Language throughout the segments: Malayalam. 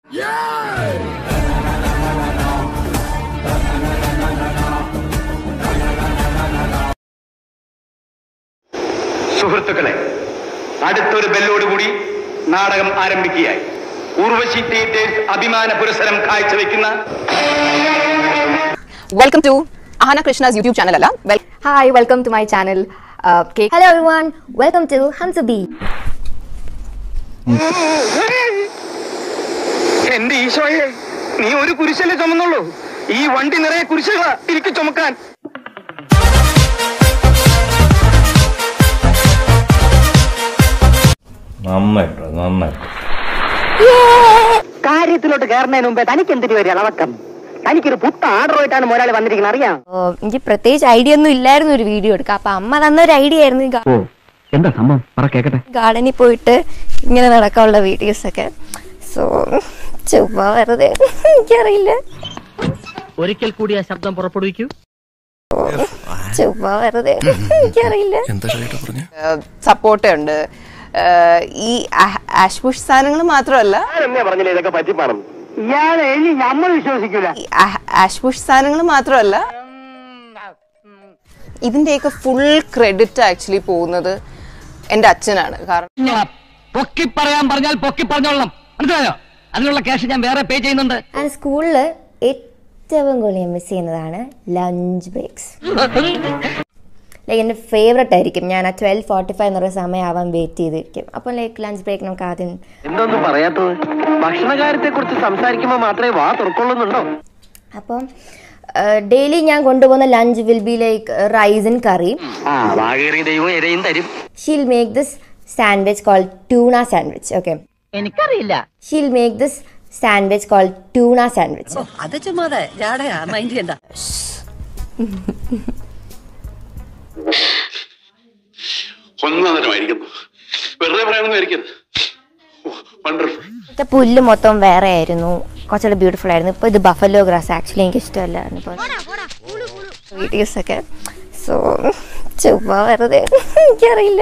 സുഹൃത്തുക്കളെ അടുത്തൊരു ബെല്ലോടുകൂടി നാടകം ആരംഭിക്കുകയായി ഉർവശി തിയേറ്റേഴ്സ് അഭിമാന പുരസ്സരം കാഴ്ചവെക്കുന്ന വെൽക്കം ടു ആന കൃഷ്ണസ് യൂട്യൂബ് ചാനൽ അല്ല well Hi, welcome to my channel. Uh, Cake. Hello everyone, welcome to Hansabi. എന്റെ ഈശോയെ നീ ഒരു കുരിശല്ലേ ചുമന്നുള്ളൂ ഈ വണ്ടി നിറയെ കുരിശുകളാ എനിക്ക് ചുമക്കാൻ നന്നായിട്ടോ നന്നായിട്ട് കാര്യത്തിലോട്ട് കയറുന്നതിന് മുമ്പേ തനിക്ക് എന്തിനു ഒരു ഇളവക്കം തനിക്കൊരു പുത്ത ആർഡറുമായിട്ടാണ് മുതലാളി വന്നിരിക്കുന്നത് അറിയാം Uh, എനിക്ക് പ്രത്യേകിച്ച് ഐഡിയ ഒന്നും ഇല്ലായിരുന്നു ഒരു വീഡിയോ എടുക്കാൻ അപ്പൊ അമ്മ തന്ന ഒരു ഐഡിയ ആയിരുന്നു ഈ ഓ എന്താ സംഭവം പറ കേക്കട്ടെ ഗാർഡനിൽ പോയിട്ട് ഇങ്ങനെ നടക്കാനുള്ള വീഡിയോസ് ഒക്കെ സോ ചുമ്മാ വെറുതെ എനിക്കറിയില്ല ഒരിക്കൽ കൂടി ആ ശബ്ദം പുറപ്പെടുവിക്കൂ ചുമ്മാ വെറുതെ എനിക്കറിയില്ല സപ്പോർട്ട് ഉണ്ട് ഏഹ് ഈ ആഷ്പുഷ് സാധനങ്ങൾ മാത്രമല്ല ഞാനെന്നേ പറഞ്ഞില്ലേ ഇതൊക്കെ പറ്റിപ്പാണെന്ന് ഇയാളെ എഴുതി നമ്മൾ വിശ്വസിക്കൂല ഈ ആഷ്പുഷ് സാധനങ്ങൾ മാത്രമല്ല ഇതിന്റെയൊക്കെ ഫുൾ ക്രെഡിറ്റ് ആക്ച്വലി പോകുന്നത് എന്റെ അച്ഛനാണ് കാരണം പൊക്കി പറയാൻ പറഞ്ഞാൽ പൊക്കി പറഞ്ഞോളണം മനസ്സിലായോ അതിനുള്ള ക്യാഷ് ഞാൻ വേറെ പേ ചെയ്യുന്നുണ്ട് ആൻഡ് സ്കൂളിൽ ഏറ്റവും കൂടുതൽ ഞാൻ മിസ് ചെയ്യുന്നതാണ് ലഞ്ച് ബ്രേക്സ് ലൈക്ക് എൻ്റെ ഫേവററ്റ് ആയിരിക്കും ഞാൻ ആ ട്വൽവ് ഫോർട്ടി ഫൈവ് എന്ന് പറയുന്ന സമയമാവാൻ വെയിറ്റ് ചെയ്തിരിക്കും അപ്പോൾ ലൈക്ക് ലഞ്ച് ബ്രേക്ക് നമുക്ക് ആദ്യം എന്തൊന്നും പറയാത്തത് ഭക്ഷണകാര്യത്തെ കുറിച്ച് സംസാരിക്കുമ്പോ മാത്രമേ വാ തുറക്കൊള്ളുന്നുണ്ടോ അപ്പം ഡെയിലി ഞാൻ കൊണ്ടുപോകുന്ന lunch will be like rice and curry ആ വാകേറിയ ദൈവം ഇരയും തരും she'll make this sandwich call tuna sandwich okay എനിക്കറിയില്ല she'll make this sandwich call tuna sandwich അത് ചുമ്മാതെ ജാടയാ മൈൻഡ് ചെയ്യണ്ട ഒന്നതരമായിരിക്കുന്നു വെറുതെ പറയണമെന്ന് വിചാരിക്കരുത് വണ്ടർഫുൾ ഇത്തെ പുല്ല് മൊത്തം വേറെ ആയിരുന്നു കുറച്ചുകൂടെ ബ്യൂട്ടിഫുൾ ആയിരുന്നു ഇപ്പോൾ ഇത് ബഫലോ ഗ്രാസ് ആക്ച്വലി എനിക്ക് ഇഷ്ടമല്ല വീഡിയോസ് ഒക്കെ സോ ചുമ്മാ വെറുതെ എനിക്കറിയില്ല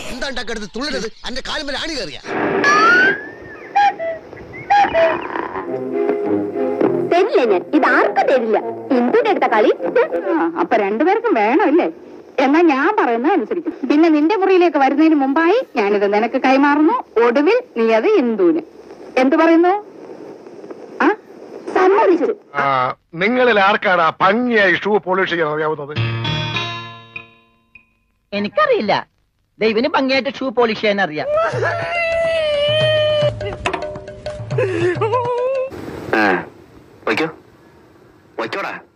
തരില്ല ഞാൻ ഇത് ആർക്കും തരില്ല ഇന്ദുന്റെ അടുത്ത കളി അപ്പൊ രണ്ടുപേർക്കും വേണമല്ലേ എന്നാ ഞാൻ പറയുന്നത് അനുസരിക്കും പിന്നെ നിന്റെ മുറിയിലേക്ക് വരുന്നതിന് മുമ്പായി ഞാനിത് നിനക്ക് കൈമാറുന്നു ഒടുവിൽ നീ അത് ഇന്ദുവിന് എന്തു പറയുന്നു ആ സമ്മതിച്ചു നിങ്ങളിൽ ആർക്കാണ് ഭംഗിയായി ഷൂ പോളിഷ് ചെയ്യാൻ അറിയാവുന്നത് എനിക്കറിയില്ല ദൈവന് ഭംഗിയായിട്ട് ഷൂ പോളിഷ് ചെയ്യാൻ അറിയാം വയ്ക്കോ വയ്ക്കോടാ